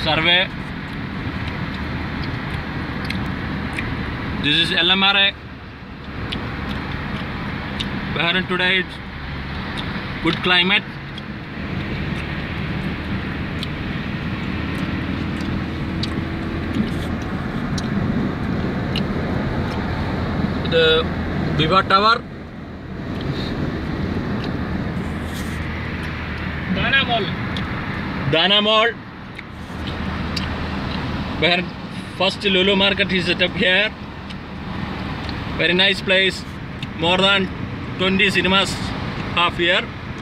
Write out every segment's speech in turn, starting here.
survey. This is LMRA. Bahrain today it's good climate. ഇത് വിവ tower दाना mall ദാന മോൾ where first Lulu market is set up here. Very nice place. More than 20 cinemas half year.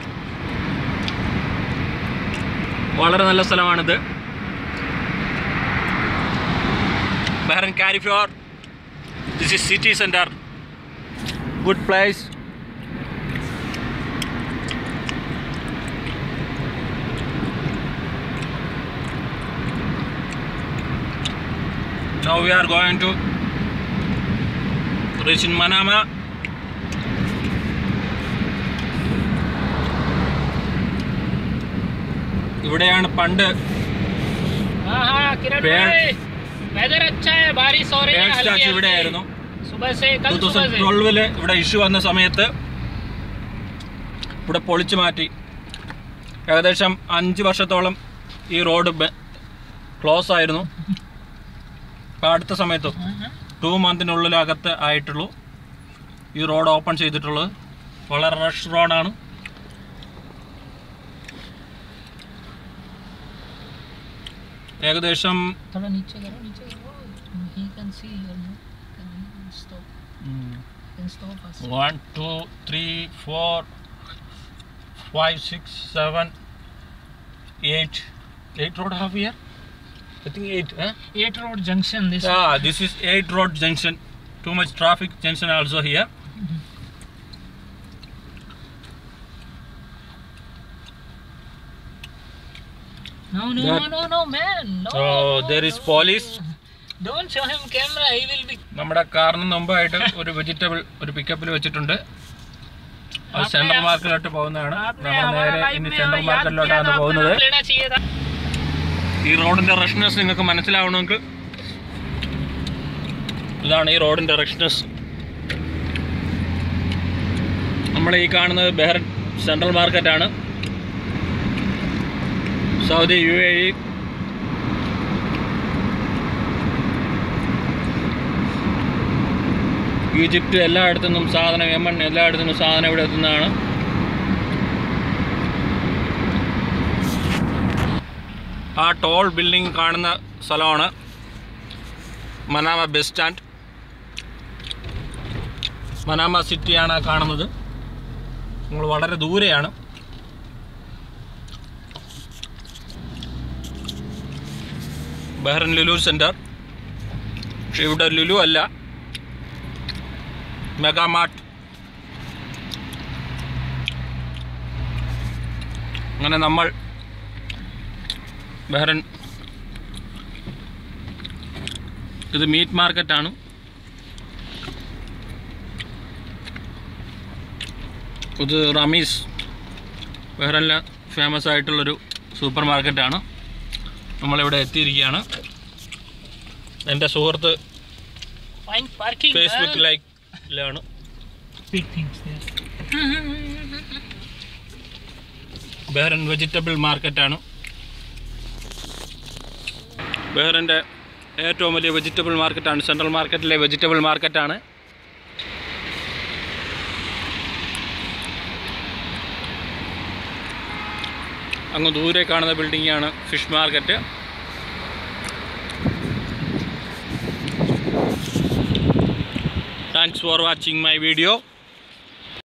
വളരെ നല്ല സ്ഥലമാണിത് Bahrain Carrefour this is city centre good place Now we are going to reach in Manama. ഇവിടെയാണ് പണ്ട് हाँ हाँ किरण पेड़- भाई weather अच्छा है बारिश हो रही है പേഡ് हल्की സ്റ്റാച്ച് हल्की। ഇവിടെയായിരുന്നു सुबह से ടൂ कल सुबह തൗസൻഡ് से ട്വൽവില് ഇവിടെ ഇഷ്യൂ വന്ന സമയത്ത് ഇവിടെ പൊളിച്ചു മാറ്റി ഏകദേശം അഞ്ച് വർഷത്തോളം ഈ റോഡ് ക്ലോസ് ആയിരുന്നു അപ്പോൾ അടുത്ത സമയത്ത് ടു മന്തിനുള്ളിലകത്ത് ആയിട്ടുള്ളൂ ഈ റോഡ് ഓപ്പൺ ചെയ്തിട്ടുള്ളത് വളരെ റഷ് റോഡാണ് ഏകദേശം थोड़ा नीचे करो नीचे करो he can see your move can he stop can stop us one two three four five six seven eight eight road have year I think eight eight road junction this Ah, this is 8 road junction. Too much traffic junction also here. no no That- no no no man no Oh, no, there is no. police. don't show him camera he will be നമ്മുടെ കാറിന് മുമ്പായിട്ട് ഒരു vegetable ഒരു പിക്കപ്പിൽ വെച്ചിട്ടുണ്ട് അത് central മാർക്കറ്റിലോട്ട് പോകുന്നതാണ് आपने നമ്മൾ हमारा നേരെ लाइफ ഇനി में സെൻട്രൽ याद किया മാർക്കറ്റിലോട്ടാണ് था आपने പോകുന്നത് नाम लेना चाहिए था ഈ റോഡിന്റെ റഷ്നെസ് നിങ്ങൾക്ക് മനസ്സിലാവണമെങ്കിൽ ഇതാണ് ഈ റോഡിന്റെ റഷ്നെസ് നമ്മൾ ഈ കാണുന്നത് ബെഹ്റൻ സെൻട്രൽ മാർക്കറ്റാണ് Saudi U A E Egypt എല്ലായിടത്തു നിന്നും സാധനം യമൺ എല്ലായിടത്തു നിന്നും സാധനം ഇവിടെ എത്തുന്നതാണ് ആ ടോൾ ബിൽഡിംഗ് കാണുന്ന സ്ഥലമാണ് മനാമ ബസ് സ്റ്റാൻഡ് മനാമ സിറ്റിയാണ് ആ കാണുന്നത് നമ്മൾ വളരെ ദൂരെയാണ് ബഹ്റൻ ലുലു സെൻറ്റർ പക്ഷെ ഇവിടെ ലുലു അല്ല മെഗാമാർട്ട് അങ്ങനെ നമ്മൾ ബഹ്റൻ ഇത് മീറ്റ് മാർക്കറ്റാണ് ഇത് റമീസ് ബഹ്റനിലെ ഫേമസ് ആയിട്ടുള്ളൊരു സൂപ്പർ മാർക്കറ്റാണ് നമ്മളിവിടെ എത്തിയിരിക്കുകയാണ് എൻ്റെ സുഹൃത്ത് fine parking ഫേസ്ബുക്ക് man. ലൈക്കിലാണ് big things there Bahrain vegetable മാർക്കറ്റാണ് ബഹ്റൻ്റെ ഏറ്റവും വലിയ വെജിറ്റബിൾ മാർക്കറ്റാണ് സെൻട്രൽ മാർക്കറ്റിലെ വെജിറ്റബിൾ മാർക്കറ്റാണ് അങ്ങ് ദൂരെ കാണുന്ന ബിൽഡിംഗാണ് fish market thanks for watching my video